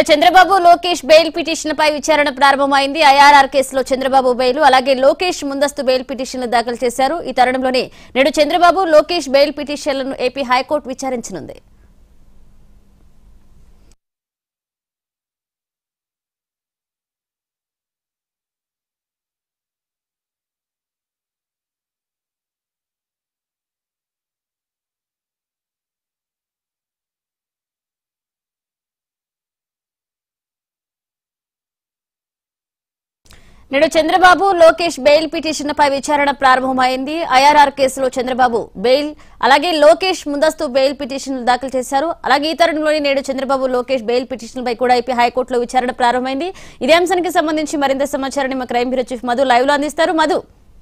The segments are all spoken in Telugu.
చంద్రబాబు లోకేష్ బెయిల్ పిటిషన్ పై విచారణ ప్రారంభమైంది ఐఆర్ఆర్ కేసులో చంద్రబాబు బెయిల్ అలాగే లోకేష్ ముందస్తు బెయిల్ పిటిషన్లు దాఖలు చేశారు ఈ తరుణంలోనే నేడు చంద్రబాబు లోకేష్ బెయిల్ పిటిషన్లను ఏపీ హైకోర్టు విచారించనుంది నేడు చంద్రబాబు లోకేష్ బెయిల్ పిటిషన్ పై విచారణ ప్రారంభమైంది ఐఆర్ఆర్ కేసులో చంద్రబాబు బెయిల్ అలాగే లోకేష్ ముందస్తు బెయిల్ పిటిషన్లు దాఖలు చేశారు అలాగే ఈ తరుణంలోనే నేడు చంద్రబాబు లోకేష్ బెయిల్ పిటిషన్ పై కూడా ఏపీ హైకోర్టులో విచారణ ప్రారంభమైంది ఇదే అంశానికి సంబంధించి మరింత సమాచారాన్ని మా crime bureau chief Madhu live లో అందిస్తారు మధు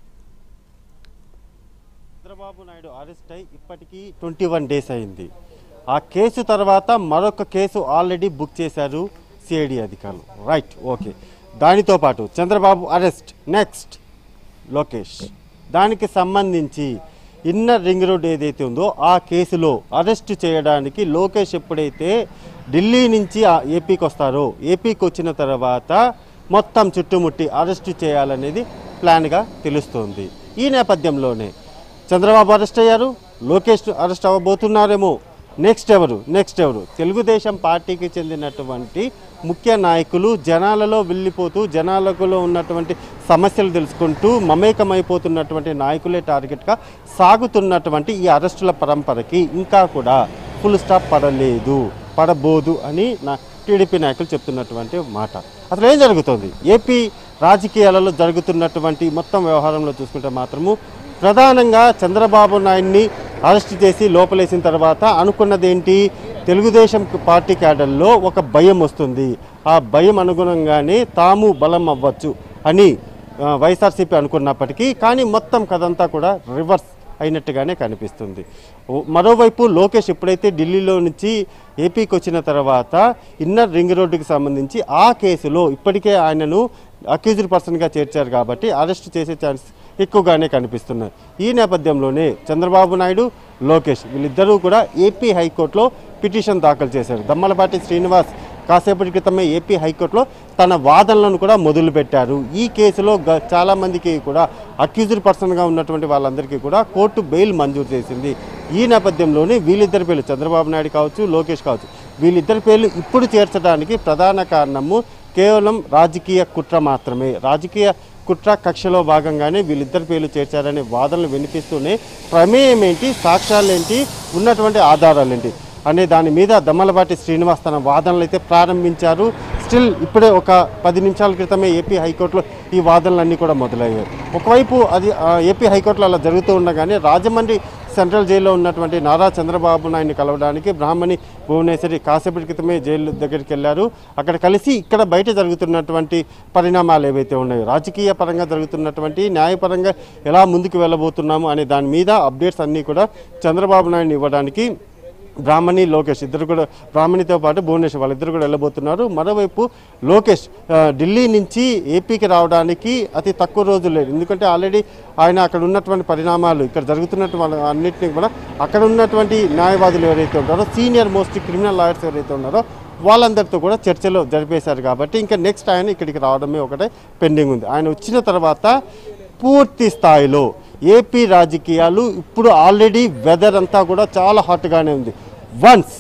చంద్రబాబు నాయుడు అరెస్ట్ అయి ఇప్పటికీ ట్వంటీ వన్ డేస్ అయింది ఆ కేసు తర్వాత మరొక కేసు ఆల్రెడీ బుక్ చేశారు సిఐడి అధికారులు రైట్ ఓకే దానితో పాటు చంద్రబాబు అరెస్ట్ నెక్స్ట్ లోకేష్ దానికి సంబంధించి ఇన్నర్ రింగ్ రోడ్ ఏదైతే ఉందో ఆ కేసులో అరెస్ట్ చేయడానికి లోకేష్ ఎప్పుడైతే ఢిల్లీ నుంచి ఆ ఏపీకి వస్తారో ఏపీకి వచ్చిన తర్వాత మొత్తం చుట్టుముట్టి అరెస్ట్ చేయాలనేది ప్లాన్గా తెలుస్తోంది ఈ నేపథ్యంలోనే చంద్రబాబు అరెస్ట్ అయ్యారు లోకేష్ అరెస్ట్ అవ్వబోతున్నారేమో నెక్స్ట్ ఎవరు నెక్స్ట్ ఎవరు తెలుగుదేశం పార్టీకి చెందినటువంటి ముఖ్య నాయకులు జనాలలో వెళ్ళిపోతూ జనాలలో ఉన్నటువంటి సమస్యలు తెలుసుకుంటూ మమేకమైపోతున్నటువంటి నాయకులే టార్గెట్గా సాగుతున్నటువంటి ఈ అరెస్టుల పరంపరకి ఇంకా కూడా ఫుల్ స్టాప్ పడలేదు పడబోదు అని నా టీడీపీ నాయకులు చెప్తున్నటువంటి మాట అసలు ఏం జరుగుతోంది ఏపీ రాజకీయాలలో జరుగుతున్నటువంటి మొత్తం వ్యవహారంలో చూసుకుంటే మాత్రము ప్రధానంగా చంద్రబాబు నాయుడిని అరెస్ట్ చేసి లోపలేసిన తర్వాత అనుకున్నదేంటి తెలుగుదేశం పార్టీ క్యాడర్లో ఒక భయం వస్తుంది ఆ భయం అనుగుణంగానే తాము బలం అవ్వచ్చు అని ఆ, వైఎస్ఆర్సీపీ అనుకున్నప్పటికీ కానీ మొత్తం కథంతా కూడా రివర్స్ అయినట్టుగానే కనిపిస్తుంది ఓ- మరోవైపు లోకేష్ ఎప్పుడైతే ఢిల్లీలో నుంచి ఏపీకి వచ్చిన తర్వాత ఇన్నర్ రింగ్ రోడ్డుకి సంబంధించి ఆ కేసులో ఇప్పటికే ఆయనను అక్యూజ్డ్ పర్సన్గా చేర్చారు కాబట్టి అరెస్ట్ చేసే ఛాన్స్ ఎక్కువగానే కనిపిస్తున్నాయి ఈ నేపథ్యంలోనే చంద్రబాబు నాయుడు లోకేష్ వీళ్ళిద్దరూ కూడా ఏపీ హైకోర్టులో పిటిషన్ దాఖలు చేశారు దమ్మలపాటి శ్రీనివాస్ కాసేపటి క్రితమే ఏపీ హైకోర్టులో తన వాదనలను కూడా మొదలుపెట్టారు ఈ కేసులో గ- చాలా మందికి కూడా అక్యూజ్డ్ పర్సన్గా ఉన్నటువంటి వాళ్ళందరికీ కూడా కోర్టు బెయిల్ మంజూరు చేసింది ఈ నేపథ్యంలోనే వీళ్ళిద్దరి పేర్లు చంద్రబాబు నాయుడు కావచ్చు లోకేష్ కావచ్చు వీళ్ళిద్దరి పేర్లు ఇప్పుడు చేర్చడానికి ప్రధాన కారణము కేవలం రాజకీయ కుట్ర మాత్రమే రాజకీయ కుట్ర కక్షలో భాగంగానే వీళ్ళిద్దరి పేర్లు చేర్చారనే వాదనలు వినిపిస్తూనే ప్రమేయం ఏంటి సాక్ష్యాలు ఏంటి ఉన్నటువంటి ఆధారాలు ఏంటి అనే దాని మీద దమ్మలపాటి శ్రీనివాస్ తన వాదనలు అయితే ప్రారంభించారు స్టిల్ ఇప్పుడే ఒక పది నిమిషాల క్రితమే ఏపీ హైకోర్టులో ఈ వాదనలన్నీ కూడా మొదలయ్యాయి ఒకవైపు అది ఆ, ఏపీ హైకోర్టులో అలా జరుగుతూ ఉండగానే రాజమండ్రి సెంట్రల్ జైల్లో ఉన్నటువంటి నారా చంద్రబాబు నాయుడిని కలవడానికి బ్రాహ్మణి భువనేశ్వరి కాసేపటి క్రితమే జైలు దగ్గరికి వెళ్ళారు అక్కడ కలిసి ఇక్కడ బయట జరుగుతున్నటువంటి పరిణామాలు ఏవైతే ఉన్నాయో రాజకీయ పరంగా జరుగుతున్నటువంటి న్యాయపరంగా ఎలా ముందుకు వెళ్ళబోతున్నాము అనే దాని మీద అప్డేట్స్ అన్నీ కూడా చంద్రబాబు నాయుడిని ఇవ్వడానికి బ్రాహ్మణి లోకేష్ ఇద్దరు కూడా బ్రాహ్మణితో పాటు భువనేశ్వర్ వాళ్ళిద్దరు కూడా వెళ్ళబోతున్నారు మరోవైపు లోకేష్ ఆ, ఢిల్లీ నుంచి ఏపీకి రావడానికి అతి తక్కువ రోజులు లేదు ఎందుకంటే ఆల్రెడీ ఆయన అక్కడ ఉన్నటువంటి పరిణామాలు ఇక్కడ జరుగుతున్నటువంటి అన్నింటినీ కూడా అక్కడ ఉన్నటువంటి న్యాయవాదులు ఎవరైతే ఉంటారో సీనియర్ మోస్ట్ క్రిమినల్ లాయర్స్ ఎవరైతే ఉన్నారో వాళ్ళందరితో కూడా చర్చలు జరిపేశారు కాబట్టి ఇంకా నెక్స్ట్ ఆయన ఇక్కడికి రావడమే ఒకటే పెండింగ్ ఉంది ఆయన వచ్చిన తర్వాత పూర్తి స్థాయిలో ఏపీ రాజకీయాలు ఇప్పుడు ఆల్రెడీ వెదర్ అంతా కూడా చాలా హాట్గానే ఉంది వన్స్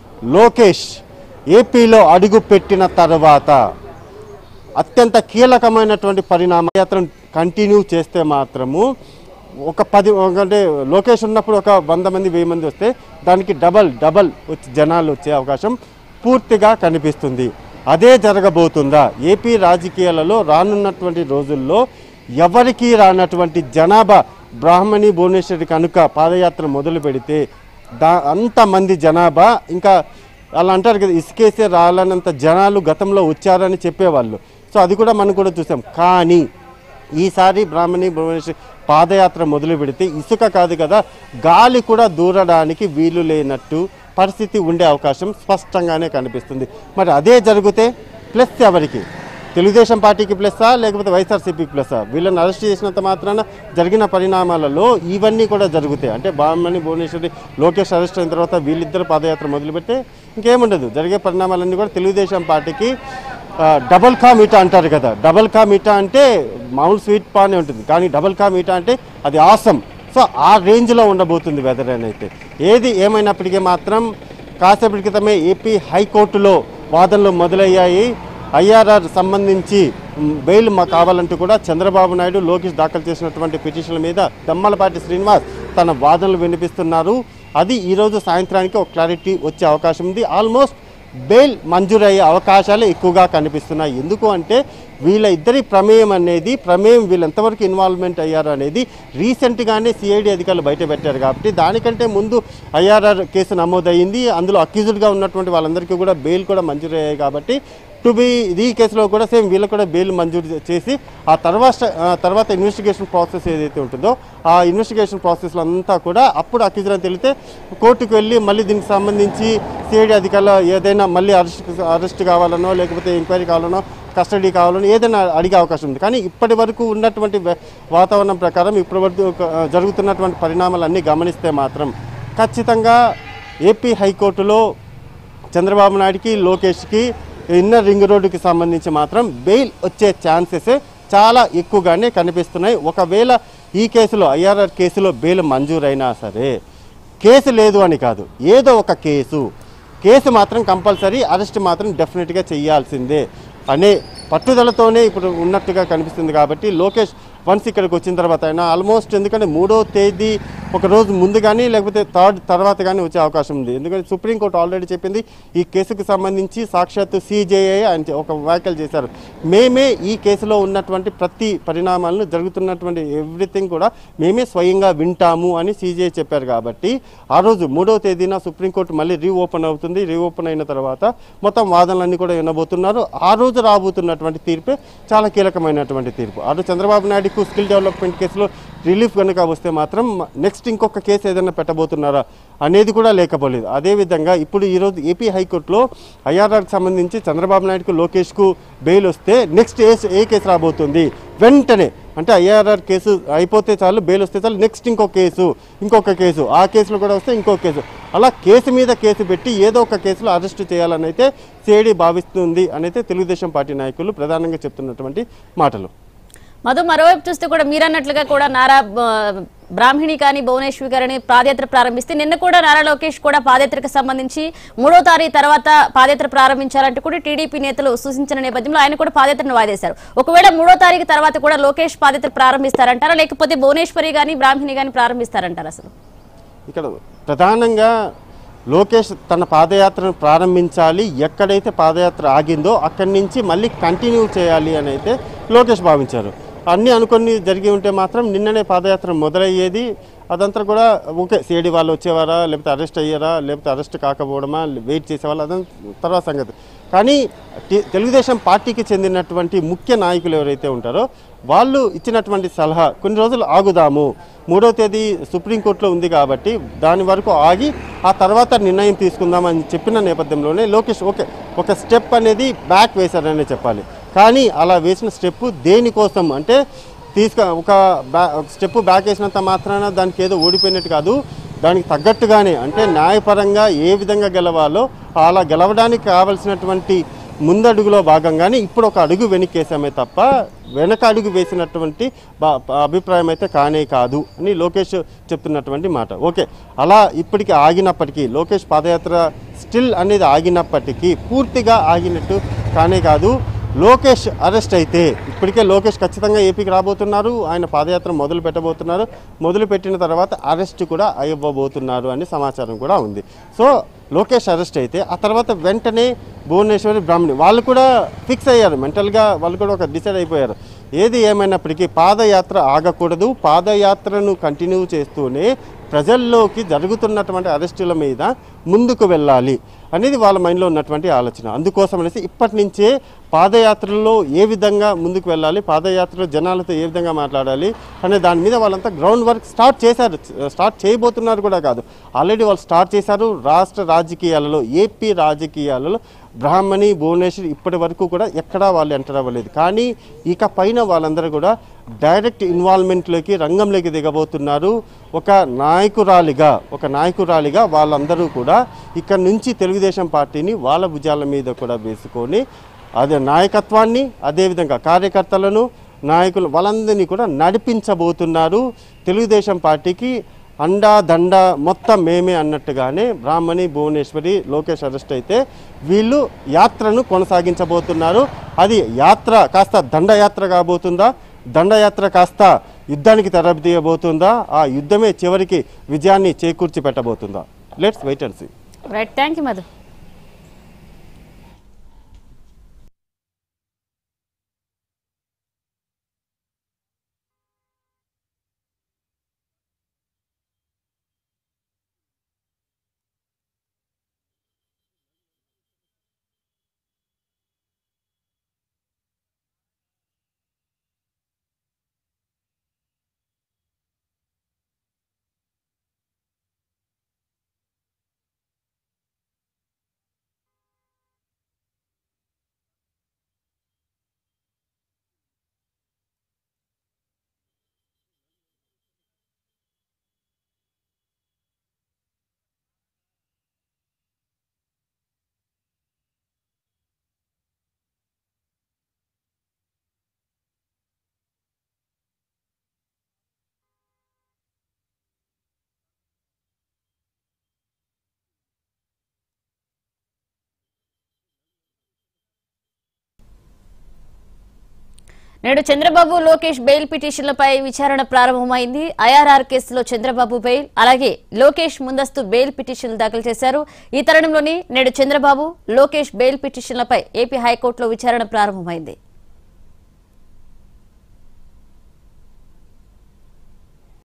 లోకేష్ ఏపీలో అడుగు పెట్టిన తర్వాత అత్యంత కీలకమైనటువంటి పరిణామయాత్రను కంటిన్యూ చేస్తే మాత్రము ఒక పది అంటే లోకేష్ ఉన్నప్పుడు ఒక వంద మంది వెయ్యి మంది వస్తే దానికి డబల్ డబల్ వచ్చి జనాలు వచ్చే అవకాశం పూర్తిగా కనిపిస్తుంది అదే జరగబోతుందా ఏపీ రాజకీయాలలో రానున్నటువంటి రోజుల్లో ఎవరికీ రానటువంటి జనాభా బ్రాహ్మణి భువనేశ్వరి కనుక పాదయాత్ర మొదలు పెడితే దా అంతమంది జనాభా ఇంకా అలా అంటారు కదా ఇసుకేసే రాలనంత జనాలు గతంలో వచ్చారని చెప్పేవాళ్ళు సో అది కూడా మనం కూడా చూసాం కానీ ఈసారి బ్రాహ్మణి భువనేశ్వరి పాదయాత్ర మొదలు పెడితే ఇసుక కాదు కదా గాలి కూడా దూరడానికి వీలు లేనట్టు పరిస్థితి ఉండే అవకాశం స్పష్టంగానే కనిపిస్తుంది మరి అదే జరిగితే ప్లస్ ఎవరికి తెలుగుదేశం పార్టీకి ప్లస్సా లేకపోతే వైఎస్ఆర్సీపీకి ప్లస్సా వీళ్ళని అరెస్ట్ చేసినంత మాత్రాన జరిగిన పరిణామాలలో ఇవన్నీ కూడా జరుగుతాయి అంటే బామ్మని భువనేశ్వరి లోకేష్ అరెస్ట్ అయిన తర్వాత వీళ్ళిద్దరు పాదయాత్ర మొదలుపెడితే ఇంకేముండదు జరిగే పరిణామాలన్నీ కూడా తెలుగుదేశం పార్టీకి ఆ, డబల్ కా మీఠా అంటారు కదా డబల్ కా మీఠా అంటే మామూలు స్వీట్ పానే ఉంటుంది కానీ డబల్ కా మీఠా అంటే అది ఆసం సో ఆ రేంజ్లో ఉండబోతుంది వెదర్ అని అయితే ఏది ఏమైనప్పటికీ మాత్రం కాసేపటి క్రితమే ఏపీ హైకోర్టులో వాదనలు మొదలయ్యాయి ఐఆర్ఆర్ సంబంధించి మ్, బెయిల్ మాకు కావాలంటూ కూడా చంద్రబాబు నాయుడు లోకేష్ దాఖలు చేసినటువంటి పిటిషన్ల మీద దమ్మలపాటి శ్రీనివాస్ తన వాదనలు వినిపిస్తున్నారు అది ఈరోజు సాయంత్రానికి ఒక క్లారిటీ వచ్చే అవకాశం ఉంది ఆల్మోస్ట్ బెయిల్ మంజూరయ్యే అవకాశాలు ఎక్కువగా కనిపిస్తున్నాయి ఎందుకు అంటే వీళ్ళ ఇద్దరి ప్రమేయం అనేది ప్రమేయం వీళ్ళు ఎంతవరకు ఇన్వాల్వ్మెంట్ అయ్యారు అనేది రీసెంట్గానే సిఐడి అధికారులు బయట పెట్టారు కాబట్టి దానికంటే ముందు ఐఆర్ఆర్ కేసు నమోదయ్యింది అందులో అక్యూజ్డ్గా ఉన్నటువంటి వాళ్ళందరికీ కూడా బెయిల్ కూడా మంజూరయ్యాయి కాబట్టి టు బి ఈ కేసులో కూడా సేమ్ వీళ్ళకి కూడా బెయిల్ మంజూరు చేసి ఆ తర్వాత ఆ తర్వాత ఇన్వెస్టిగేషన్ ప్రాసెస్ ఏదైతే ఉంటుందో ఆ ఇన్వెస్టిగేషన్ ప్రాసెస్లో అంతా కూడా అప్పుడు అక్యూజర్ అని తెలితే కోర్టుకు వెళ్ళి మళ్ళీ దీనికి సంబంధించి సిఐడి అధికారులు ఏదైనా మళ్ళీ అరెస్ట్ అరెస్ట్ కావాలనో లేకపోతే ఎంక్వైరీ కావాలనో కస్టడీ కావాలని ఏదైనా అడిగే అవకాశం ఉంది కానీ ఇప్పటి వరకు ఉన్నటువంటి వే- వాతావరణం ప్రకారం ఇప్పటి వరకు ఒక, ఆ, జరుగుతున్నటువంటి పరిణామాలన్నీ గమనిస్తే మాత్రం ఖచ్చితంగా ఏపీ హైకోర్టులో చంద్రబాబు నాయుడుకి లోకేష్కి ఇన్నర్ రింగ్ రోడ్డుకి సంబంధించి మాత్రం బెయిల్ వచ్చే ఛాన్సెస్ చాలా ఎక్కువగానే కనిపిస్తున్నాయి ఒకవేళ ఈ కేసులో ఐఆర్ఆర్ కేసులో బెయిల్ మంజూరైనా సరే కేసు లేదు అని కాదు ఏదో ఒక కేసు కేసు మాత్రం కంపల్సరీ అరెస్ట్ మాత్రం డెఫినెట్గా చేయాల్సిందే అనే పట్టుదలతోనే ఇప్పుడు ఉన్నట్టుగా కనిపిస్తుంది కాబట్టి లోకేష్ వన్స్ ఇక్కడికి వచ్చిన తర్వాత అయినా ఆల్మోస్ట్ ఎందుకంటే మూడో తేదీ ఒక రోజు ముందు కానీ లేకపోతే థర్డ్ తర్వాత కానీ వచ్చే అవకాశం ఉంది ఎందుకంటే సుప్రీంకోర్టు ఆల్రెడీ చెప్పింది ఈ కేసుకు సంబంధించి సాక్షాత్తు సిజేఐ ఆయన చె- ఒక వ్యాఖ్యలు చేశారు మేమే ఈ కేసులో ఉన్నటువంటి ప్రతి పరిణామాలను జరుగుతున్నటువంటి ఎవ్రీథింగ్ కూడా మేమే స్వయంగా వింటాము అని సిజేఐ చెప్పారు కాబట్టి ఆ రోజు మూడో తేదీన సుప్రీంకోర్టు మళ్ళీ రీఓపెన్ అవుతుంది రీఓపెన్ అయిన తర్వాత మొత్తం వాదనలన్నీ కూడా వినబోతున్నారు ఆ రోజు రాబోతున్నటువంటి తీర్పే చాలా కీలకమైనటువంటి తీర్పు ఆ రోజు చంద్రబాబు నాయుడుకు స్కిల్ డెవలప్మెంట్ కేసులో రిలీఫ్ కనుక వస్తే మాత్రం నెక్స్ట్ ఇంకొక కేసు ఏదైనా పెట్టబోతున్నారా అనేది కూడా లేకపోలేదు అదేవిధంగా ఇప్పుడు ఈరోజు ఏపీ హైకోర్టులో ఐఆర్ఆర్కి సంబంధించి చంద్రబాబు నాయుడుకు లోకేష్కు బెయిల్ వస్తే నెక్స్ట్ ఏ ఏ కేసు రాబోతుంది వెంటనే అంటే ఐఆర్ఆర్ కేసు అయిపోతే చాలు బెయిల్ వస్తే చాలు నెక్స్ట్ ఇంకో కేసు ఇంకొక కేసు ఆ కేసులో కూడా వస్తే ఇంకో కేసు అలా కేసు మీద కేసు పెట్టి ఏదో ఒక కేసులో అరెస్ట్ చేయాలని అయితే సిఐడి భావిస్తుంది అని అయితే తెలుగుదేశం పార్టీ నాయకులు ప్రధానంగా చెప్తున్నటువంటి మాటలు మధు మరోవైపు చూస్తే కూడా మీరన్నట్లుగా కూడా నారా ఆ, బ్రాహ్మిణి కానీ భువనేశ్వరి గారిని పాదయాత్ర ప్రారంభిస్తే నిన్న కూడా నారా లోకేష్ కూడా పాదయాత్రకు సంబంధించి మూడో తారీఖు తర్వాత పాదయాత్ర ప్రారంభించాలంటూ కూడా టీడీపీ నేతలు సూచించిన నేపథ్యంలో ఆయన కూడా పాదయాత్రను వాయిదేశారు ఒకవేళ మూడో తారీఖు తర్వాత కూడా లోకేష్ పాదయాత్ర ప్రారంభిస్తారంటారా లేకపోతే భువనేశ్వరి కానీ బ్రాహ్మిణి కానీ ప్రారంభిస్తారంటారా అసలు ఇక్కడ ప్రధానంగా లోకేష్ తన పాదయాత్రను ప్రారంభించాలి ఎక్కడైతే పాదయాత్ర ఆగిందో అక్కడి నుంచి మళ్ళీ కంటిన్యూ చేయాలి అని అయితే లోకేష్ భావించారు అన్నీ అనుకొని జరిగి ఉంటే మాత్రం నిన్ననే పాదయాత్ర మొదలయ్యేది అదంతా కూడా ఓకే సిఐడి వాళ్ళు వచ్చేవారా లేకపోతే అరెస్ట్ అయ్యారా లేకపోతే అరెస్ట్ కాకపోవడమా వెయిట్ చేసేవాళ్ళు అదంతా తర్వాత సంగతి కానీ టి- తెలుగుదేశం పార్టీకి చెందినటువంటి ముఖ్య నాయకులు ఎవరైతే ఉంటారో వాళ్ళు ఇచ్చినటువంటి సలహా కొన్ని రోజులు ఆగుదాము మూడో తేదీ సుప్రీంకోర్టులో ఉంది కాబట్టి దాని వరకు ఆగి ఆ తర్వాత నిర్ణయం తీసుకుందామని చెప్పిన నేపథ్యంలోనే లోకేష్ ఓకే ఒక స్టెప్ అనేది బ్యాక్ వేశారనే చెప్పాలి కానీ అలా వేసిన స్టెప్ దేనికోసం అంటే తీసుక ఒక బ్యా స్టెప్ బ్యాక్ వేసినంత మాత్రాన దానికి ఏదో ఓడిపోయినట్టు కాదు దానికి తగ్గట్టుగానే అంటే న్యాయపరంగా ఏ విధంగా గెలవాలో అలా గెలవడానికి కావలసినటువంటి ముందడుగులో భాగంగానే ఇప్పుడు ఒక అడుగు వెనక్కేసామే తప్ప వెనక అడుగు వేసినటువంటి బా- అభిప్రాయం అయితే కానే కాదు అని లోకేష్ చెప్తున్నటువంటి మాట ఓకే అలా ఇప్పటికి ఆగినప్పటికీ లోకేష్ పాదయాత్ర స్టిల్ అనేది ఆగినప్పటికీ పూర్తిగా ఆగినట్టు కానే కాదు లోకేష్ అరెస్ట్ అయితే ఇప్పటికే లోకేష్ ఖచ్చితంగా ఏపీకి రాబోతున్నారు ఆయన పాదయాత్ర మొదలు పెట్టబోతున్నారు మొదలు పెట్టిన తర్వాత అరెస్ట్ కూడా అయ్యబోతున్నారు అని సమాచారం కూడా ఉంది సో లోకేష్ అరెస్ట్ అయితే ఆ తర్వాత వెంటనే భువనేశ్వరి బ్రాహ్మణి వాళ్ళు కూడా ఫిక్స్ అయ్యారు మెంటల్గా వాళ్ళు కూడా ఒక డిసైడ్ అయిపోయారు ఏది ఏమైనప్పటికీ పాదయాత్ర ఆగకూడదు పాదయాత్రను కంటిన్యూ చేస్తూనే ప్రజల్లోకి జరుగుతున్నటువంటి అరెస్టుల మీద ముందుకు వెళ్ళాలి అనేది వాళ్ళ మైండ్లో ఉన్నటువంటి ఆలోచన అందుకోసం అనేసి ఇప్పటి నుంచే పాదయాత్రలో ఏ విధంగా ముందుకు వెళ్ళాలి పాదయాత్రలో జనాలతో ఏ విధంగా మాట్లాడాలి అనే దాని మీద వాళ్ళంతా గ్రౌండ్ వర్క్ స్టార్ట్ చేశారు స్టార్ట్ చేయబోతున్నారు కూడా కాదు ఆల్రెడీ వాళ్ళు స్టార్ట్ చేశారు రాష్ట్ర రాజకీయాలలో ఏపీ రాజకీయాలలో బ్రాహ్మణి భువనేశ్వర్ ఇప్పటి వరకు కూడా ఎక్కడా వాళ్ళు ఎంటర్ అవ్వలేదు కానీ ఇక పైన వాళ్ళందరూ కూడా డైరెక్ట్ ఇన్వాల్వ్మెంట్లోకి రంగంలోకి దిగబోతున్నారు ఒక నాయకురాలిగా ఒక నాయకురాలిగా వాళ్ళందరూ కూడా ఇక్కడ నుంచి తెలుగుదేశం పార్టీని వాళ్ళ భుజాల మీద కూడా వేసుకొని అదే నాయకత్వాన్ని అదేవిధంగా కార్యకర్తలను నాయకులు వాళ్ళందరినీ కూడా నడిపించబోతున్నారు తెలుగుదేశం పార్టీకి అండా దండ మొత్తం మేమే అన్నట్టుగానే బ్రాహ్మణి భువనేశ్వరి లోకేష్ అరెస్ట్ అయితే వీళ్ళు యాత్రను కొనసాగించబోతున్నారు అది యాత్ర కాస్త దండయాత్ర కాబోతుందా దండయాత్ర కాస్త యుద్ధానికి తెరదీయబోతుందా ఆ యుద్ధమే చివరికి విజయాన్ని చేకూర్చి పెట్టబోతుందా let's wait and see right thank you Madhu నేడు చంద్రబాబు లోకేష్ బెయిల్ పిటిషన్లపై విచారణ ప్రారంభమైంది ఐఆర్ఆర్ కేసులో చంద్రబాబు బెయిల్ అలాగే లోకేష్ ముందస్తు బెయిల్ పిటిషన్లు దాఖలు చేశారు ఈ తరుణంలోని నేడు చంద్రబాబు లోకేష్ బెయిల్ పిటిషన్లపై ఏపీ హైకోర్టులో విచారణ ప్రారంభమైంది